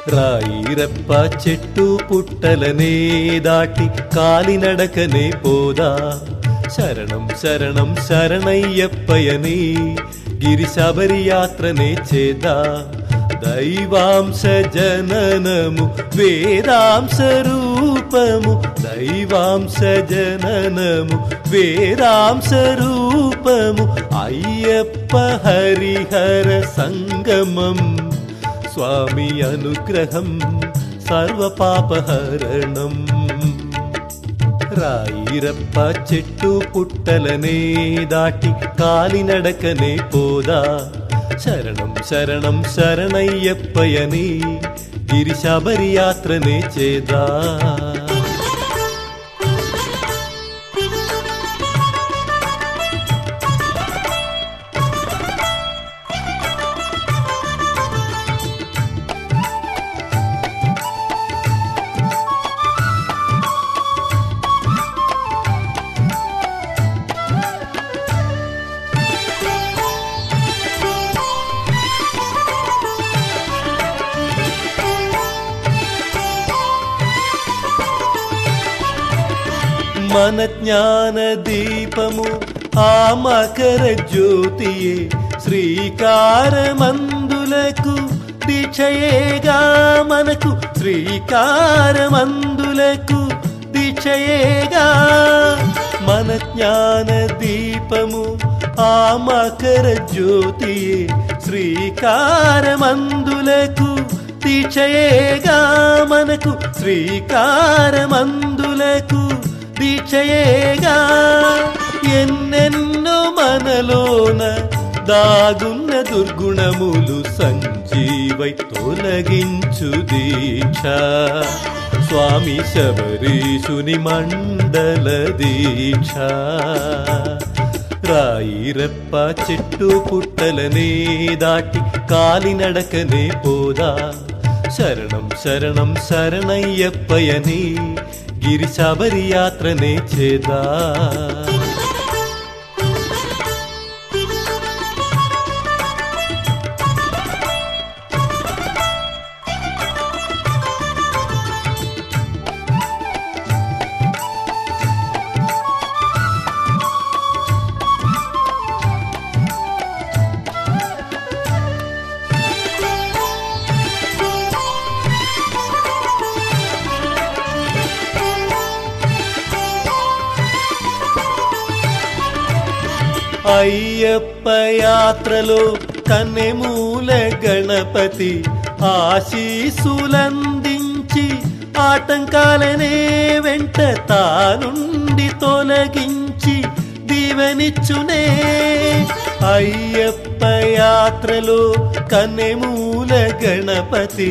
రాయిరప్ప చెట్టు పుట్టలనే దాటి కాలినడకనే పోదా శరణం శరణం శరణయ్యప్పయని గిరి శబరి యాత్రనే చేదా దైవాంశ జననము వేదాంశ రూపము దైవాంశ జననము వేదాంశ రూపము అయ్యప్ప హరిహర సంగమం స్వామి అనుగ్రహం సర్వపాపహరణం రాయిరప్ప చెట్టు పుట్టలనే దాటి కాలినడకనే పోదా శరణం శరణం శరణయ్యప్పయని గిరి శబరి యాత్రనే చేదా మన జ్ఞాన దీపము ఆ మకర జ్యోతియే శ్రీకారమందులకు దీక్షయేగా మనకు శ్రీకారమందులకు దీక్షయేగా మన జ్ఞాన దీపము ఆ మకర జ్యోతియే శ్రీకారమందులకు దీక్షయేగా మనకు శ్రీకారమందులకు దీక్షయేగా ఎన్నెన్నో మనలోన దాగున్న దుర్గుణములు సంజీవై తొలగించు దీక్ష స్వామి శబరీషుని మండల దీక్ష రాయిరప్ప చెట్టు పుట్టలనే దాటి కాలినడకనే పోదా శరణం శరణం శరణయ్యప్పయని గిరి శబరి యాత్రనే చేదా అయ్యప్ప యాత్రలో కన్నెమూల గణపతి ఆశీసులందించి ఆటంకాలనే వెంట తానుండి తొలగించి దీవెనిచ్చునే అయ్యప్ప యాత్రలో కన్నెమూల గణపతి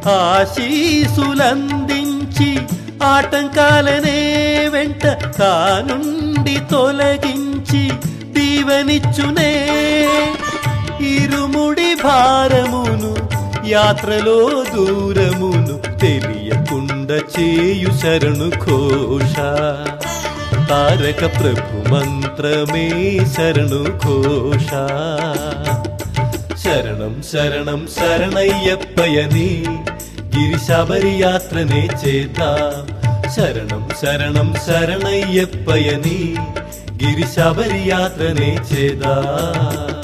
ఆశీసులందించి ఆటంకాలనే వెంట తానుండి తొలగించి దీవెనిచ్చునే ఇరుముడి భారమును యాత్రలో దూరమును తెలియకుండా చేయు శరణు ఘోష తారక ప్రభు మంత్రమే శరణు ఘోష శరణం శరణం శరణయ్యప్పయని గిరి శబరి యాత్రనే చేద్దాం శరణం శరణం శరణయ్యప్పయని గిరి శబరి యాత్రనే చేదా